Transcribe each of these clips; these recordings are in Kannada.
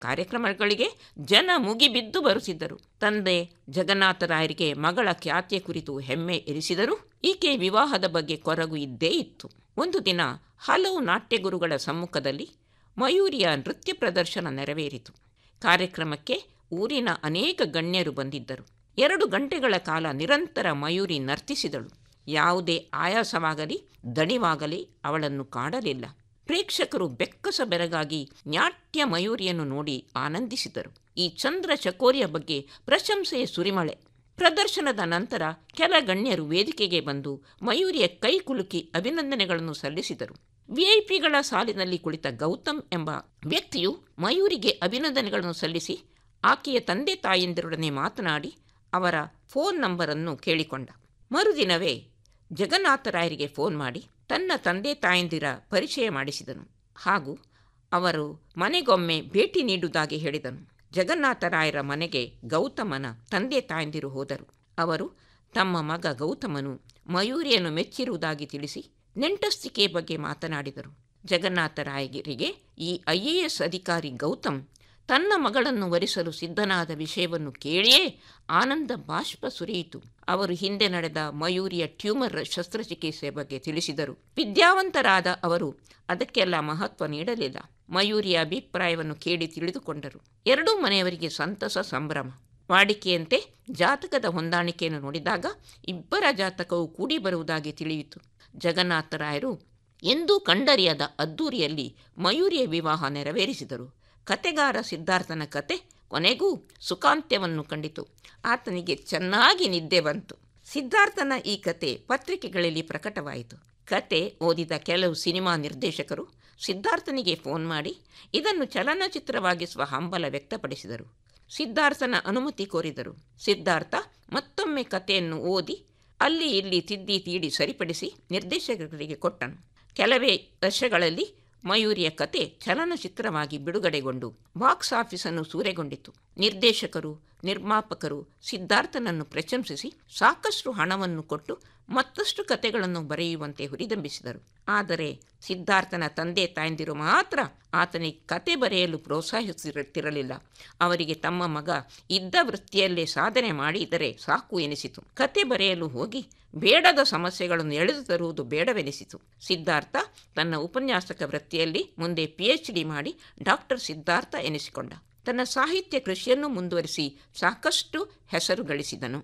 ಕಾರ್ಯಕ್ರಮಗಳಿಗೆ ಜನ ಮುಗಿಬಿದ್ದು ಬರುತ್ತಿದ್ದರು ತಂದೆ ಜಗನ್ನಾಥರಾಯರಿಗೆ ಮಗಳ ಖ್ಯಾತಿಯ ಕುರಿತು ಹೆಮ್ಮೆ ಎನಿಸಿದರೂ ಈಕೆ ವಿವಾಹದ ಬಗ್ಗೆ ಕೊರಗು ಇದ್ದೇ ಇತ್ತು ಒಂದು ದಿನ ಹಲವು ನಾಟ್ಯಗುರುಗಳ ಸಮ್ಮುಖದಲ್ಲಿ ಮಯೂರಿಯ ನೃತ್ಯ ಪ್ರದರ್ಶನ ನೆರವೇರಿತು ಕಾರ್ಯಕ್ರಮಕ್ಕೆ ಊರಿನ ಅನೇಕ ಗಣ್ಯರು ಬಂದಿದ್ದರು ಎರಡು ಗಂಟೆಗಳ ಕಾಲ ನಿರಂತರ ಮಯೂರಿ ನರ್ತಿಸಿದಳು ಯಾವುದೇ ಆಯಾಸವಾಗಲಿ ದಣಿವಾಗಲಿ ಅವಳನ್ನು ಕಾಡಲಿಲ್ಲ ಪ್ರೇಕ್ಷಕರು ಬೆಕ್ಕಸ ಬೆರಗಾಗಿ ನಾಟ್ಯ ಮಯೂರಿಯನ್ನು ನೋಡಿ ಆನಂದಿಸಿದರು ಈ ಚಂದ್ರ ಚಕೋರಿಯ ಬಗ್ಗೆ ಪ್ರಶಂಸೆಯ ಸುರಿಮಳೆ ಪ್ರದರ್ಶನದ ನಂತರ ಕೆಲ ಗಣ್ಯರು ವೇದಿಕೆಗೆ ಬಂದು ಮಯೂರಿಯ ಕೈ ಕುಲುಕಿ ಅಭಿನಂದನೆಗಳನ್ನು ಸಲ್ಲಿಸಿದರು ವಿಐಪಿಗಳ ಸಾಲಿನಲ್ಲಿ ಕುಳಿತ ಗೌತಮ್ ಎಂಬ ವ್ಯಕ್ತಿಯು ಮಯೂರಿಗೆ ಅಭಿನಂದನೆಗಳನ್ನು ಸಲ್ಲಿಸಿ ಆಕೆಯ ತಂದೆ ತಾಯಂದಿರೊಡನೆ ಮಾತನಾಡಿ ಅವರ ಫೋನ್ ನಂಬರನ್ನು ಕೇಳಿಕೊಂಡ ಮರುದಿನವೇ ಜಗನ್ನಾಥರಾಯರಿಗೆ ಫೋನ್ ಮಾಡಿ ತನ್ನ ತಂದೆ ತಾಯಂದಿರ ಪರಿಚಯ ಮಾಡಿಸಿದನು ಹಾಗೂ ಅವರು ಮನೆಗೊಮ್ಮೆ ಭೇಟಿ ನೀಡುವುದಾಗಿ ಹೇಳಿದನು ಜಗನ್ನಾಥರಾಯರ ಮನೆಗೆ ಗೌತಮನ ತಂದೆ ತಾಯಂದಿರು ಹೋದರು ಅವರು ತಮ್ಮ ಮಗ ಗೌತಮನು ಮಯೂರಿಯನ್ನು ಮೆಚ್ಚಿರುವುದಾಗಿ ತಿಳಿಸಿ ನೆಂಟಸ್ತಿಕೆ ಬಗ್ಗೆ ಮಾತನಾಡಿದರು ಜಗನ್ನಾಥರಾಯರಿಗೆ ಈ ಐ ಎ ಎಸ್ ಅಧಿಕಾರಿ ಗೌತಮ್ ತನ್ನ ಮಗಳನ್ನು ವರಿಸಲು ಸಿದ್ಧನಾದ ವಿಷಯವನ್ನು ಕೇಳಿಯೇ ಆನಂದ ಬಾಷ್ಪ ಸುರಿಯಿತು ಅವರು ಹಿಂದೆ ನಡೆದ ಮಯೂರಿಯ ಟ್ಯೂಮರ್ ಶಸ್ತ್ರಚಿಕಿತ್ಸೆ ಬಗ್ಗೆ ತಿಳಿಸಿದರು ವಿದ್ಯಾವಂತರಾದ ಅವರು ಅದಕ್ಕೆಲ್ಲ ಮಹತ್ವ ನೀಡಲಿಲ್ಲ ಮಯೂರಿಯ ಅಭಿಪ್ರಾಯವನ್ನು ಕೇಳಿ ತಿಳಿದುಕೊಂಡರು ಎರಡೂ ಮನೆಯವರಿಗೆ ಸಂತಸ ಸಂಭ್ರಮ ವಾಡಿಕೆಯಂತೆ ಜಾತಕದ ಹೊಂದಾಣಿಕೆಯನ್ನು ನೋಡಿದಾಗ ಇಬ್ಬರ ಜಾತಕವು ಕೂಡಿ ಬರುವುದಾಗಿ ತಿಳಿಯಿತು ಜಗನ್ನಾಥರಾಯರು ಎಂದೂ ಕಂಡರಿಯದ ಅದ್ದೂರಿಯಲ್ಲಿ ಮಯೂರಿಯ ವಿವಾಹ ನೆರವೇರಿಸಿದರು ಕತೆಗಾರ ಸಿದ್ಧಾರ್ಥನ ಕತೆ ಕೊನೆಗೂ ಸುಖಾಂತ್ಯವನ್ನು ಕಂಡಿತು ಆತನಿಗೆ ಚೆನ್ನಾಗಿ ನಿದ್ದೆ ಬಂತು ಸಿದ್ಧಾರ್ಥನ ಈ ಕತೆ ಪತ್ರಿಕೆಗಳಲ್ಲಿ ಪ್ರಕಟವಾಯಿತು ಕತೆ ಓದಿದ ಕೆಲವು ಸಿನಿಮಾ ನಿರ್ದೇಶಕರು ಸಿದ್ಧಾರ್ಥನಿಗೆ ಫೋನ್ ಮಾಡಿ ಇದನ್ನು ಚಲನಚಿತ್ರವಾಗಿಸುವ ಹಂಬಲ ವ್ಯಕ್ತಪಡಿಸಿದರು ಸಿದ್ಧಾರ್ಥನ ಅನುಮತಿ ಕೋರಿದರು ಸಿದ್ಧಾರ್ಥ ಮತ್ತೊಮ್ಮೆ ಕಥೆಯನ್ನು ಓದಿ ಅಲ್ಲಿ ಇಲ್ಲಿ ತಿದ್ದಿ ತೀಡಿ ಸರಿಪಡಿಸಿ ನಿರ್ದೇಶಕರಿಗೆ ಕೊಟ್ಟನು ಕೆಲವೇ ವರ್ಷಗಳಲ್ಲಿ ಮಯೂರಿಯ ಕತೆ ಚಲನಚಿತ್ರವಾಗಿ ಬಿಡುಗಡೆಗೊಂಡು ಬಾಕ್ಸ್ ಆಫೀಸನ್ನು ಸೂರೆಗೊಂಡಿತು ನಿರ್ದೇಶಕರು ನಿರ್ಮಾಪಕರು ಸಿದ್ಧಾರ್ಥನನ್ನು ಪ್ರಶಂಸಿಸಿ ಸಾಕಷ್ಟು ಹಣವನ್ನು ಕೊಟ್ಟು ಮತ್ತಷ್ಟು ಕತೆಗಳನ್ನು ಬರೆಯುವಂತೆ ಹುರಿದಂಬಿಸಿದರು ಆದರೆ ಸಿದ್ಧಾರ್ಥನ ತಂದೆ ತಾಯಂದಿರು ಮಾತ್ರ ಆತನಿಗೆ ಕತೆ ಬರೆಯಲು ಪ್ರೋತ್ಸಾಹಿಸುತ್ತಿರಲಿಲ್ಲ ಅವರಿಗೆ ತಮ್ಮ ಮಗ ಇದ್ದ ವೃತ್ತಿಯಲ್ಲೇ ಸಾಧನೆ ಮಾಡಿದರೆ ಸಾಕು ಎನಿಸಿತು ಕತೆ ಬರೆಯಲು ಹೋಗಿ ಬೇಡದ ಸಮಸ್ಯೆಗಳನ್ನು ಎಳೆದು ತರುವುದು ಬೇಡವೆನಿಸಿತು ಸಿದ್ಧಾರ್ಥ ತನ್ನ ಉಪನ್ಯಾಸಕ ವೃತ್ತಿಯಲ್ಲಿ ಮುಂದೆ ಪಿ ಎಚ್ ಡಿ ಮಾಡಿ ಡಾಕ್ಟರ್ ಸಿದ್ಧಾರ್ಥ ಎನಿಸಿಕೊಂಡ ತನ್ನ ಸಾಹಿತ್ಯ ಕೃಷಿಯನ್ನು ಮುಂದುವರಿಸಿ ಸಾಕಷ್ಟು ಹೆಸರು ಗಳಿಸಿದನು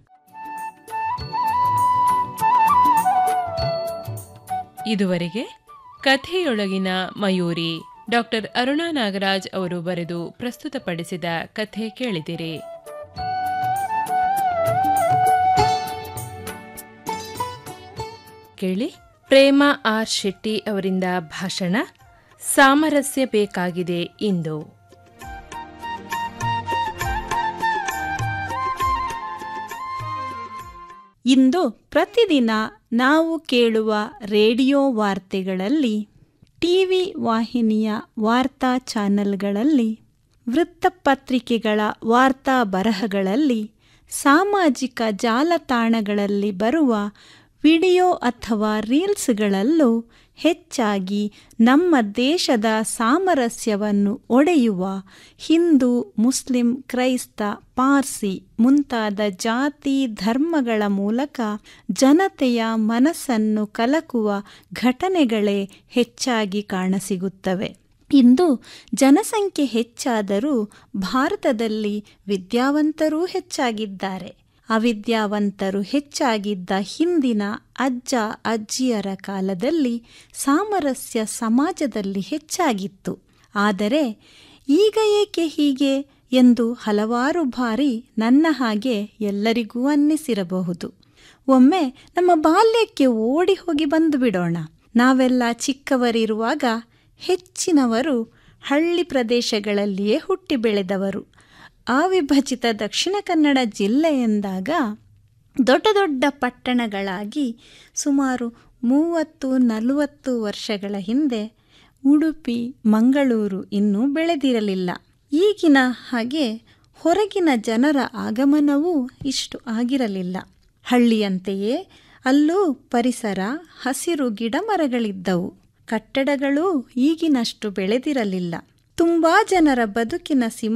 ಇದುವರೆಗೆ ಕಥೆಯೊಳಗಿನ ಮಯೂರಿ ಡಾಕ್ಟರ್ ಅರುಣಾ ನಾಗರಾಜ್ ಅವರು ಬರೆದು ಪ್ರಸ್ತುತಪಡಿಸಿದ ಕಥೆ ಕೇಳಿದಿರಿ ಕೇಳಿ ಪ್ರೇಮ ಆರ್ ಶೆಟ್ಟಿ ಅವರಿಂದ ಭಾಷಣ ಸಾಮರಸ್ಯ ಬೇಕಾಗಿದೆ ಇಂದು ಇಂದು ಪ್ರತಿದಿನ ನಾವು ಕೇಳುವ ರೇಡಿಯೋ ವಾರ್ತೆಗಳಲ್ಲಿ ಟಿವಿ ವಾಹಿನಿಯ ವಾರ್ತಾ ಚಾನೆಲ್ಗಳಲ್ಲಿ ವೃತ್ತಪತ್ರಿಕೆಗಳ ವಾರ್ತಾ ಬರಹಗಳಲ್ಲಿ ಸಾಮಾಜಿಕ ಜಾಲತಾಣಗಳಲ್ಲಿ ಬರುವ ವಿಡಿಯೋ ಅಥವಾ ರೀಲ್ಸ್ಗಳಲ್ಲೂ ಹೆಚ್ಚಾಗಿ ನಮ್ಮ ದೇಶದ ಸಾಮರಸ್ಯವನ್ನು ಒಡೆಯುವ ಹಿಂದೂ ಮುಸ್ಲಿಂ ಕ್ರೈಸ್ತ ಪಾರ್ಸಿ ಮುಂತಾದ ಜಾತಿ ಧರ್ಮಗಳ ಮೂಲಕ ಜನತೆಯ ಮನಸ್ಸನ್ನು ಕಲಕುವ ಘಟನೆಗಳೇ ಹೆಚ್ಚಾಗಿ ಕಾಣಸಿಗುತ್ತವೆ ಇಂದು ಜನಸಂಖ್ಯೆ ಹೆಚ್ಚಾದರೂ ಭಾರತದಲ್ಲಿ ವಿದ್ಯಾವಂತರೂ ಹೆಚ್ಚಾಗಿದ್ದಾರೆ ಅವಿದ್ಯಾವಂತರು ಹೆಚ್ಚಾಗಿದ್ದ ಹಿಂದಿನ ಅಜ್ಜ ಅಜ್ಜಿಯರ ಕಾಲದಲ್ಲಿ ಸಾಮರಸ್ಯ ಸಮಾಜದಲ್ಲಿ ಹೆಚ್ಚಾಗಿತ್ತು ಆದರೆ ಈಗ ಏಕೆ ಹೀಗೆ ಎಂದು ಹಲವಾರು ಬಾರಿ ನನ್ನ ಹಾಗೆ ಎಲ್ಲರಿಗೂ ಅನ್ನಿಸಿರಬಹುದು ಒಮ್ಮೆ ನಮ್ಮ ಬಾಲ್ಯಕ್ಕೆ ಓಡಿ ಹೋಗಿ ಬಂದು ಬಿಡೋಣ ನಾವೆಲ್ಲ ಚಿಕ್ಕವರಿರುವಾಗ ಹೆಚ್ಚಿನವರು ಹಳ್ಳಿ ಪ್ರದೇಶಗಳಲ್ಲಿಯೇ ಹುಟ್ಟಿ ಬೆಳೆದವರು ಅವಿಭಜಿತ ದಕ್ಷಿಣ ಕನ್ನಡ ಜಿಲ್ಲೆ ಎಂದಾಗ ದೊಡ್ಡ ದೊಡ್ಡ ಪಟ್ಟಣಗಳಾಗಿ ಸುಮಾರು ಮೂವತ್ತು ನಲವತ್ತು ವರ್ಷಗಳ ಹಿಂದೆ ಉಡುಪಿ ಮಂಗಳೂರು ಇನ್ನೂ ಬೆಳೆದಿರಲಿಲ್ಲ ಈಗಿನ ಹಾಗೆ ಹೊರಗಿನ ಜನರ ಆಗಮನವೂ ಇಷ್ಟು ಆಗಿರಲಿಲ್ಲ ಹಳ್ಳಿಯಂತೆಯೇ ಅಲ್ಲೂ ಪರಿಸರ ಹಸಿರು ಗಿಡಮರಗಳಿದ್ದವು ಕಟ್ಟಡಗಳೂ ಈಗಿನಷ್ಟು ಬೆಳೆದಿರಲಿಲ್ಲ ತುಂಬಾ ಜನರ ಬದುಕಿನ ಸಿಂಹ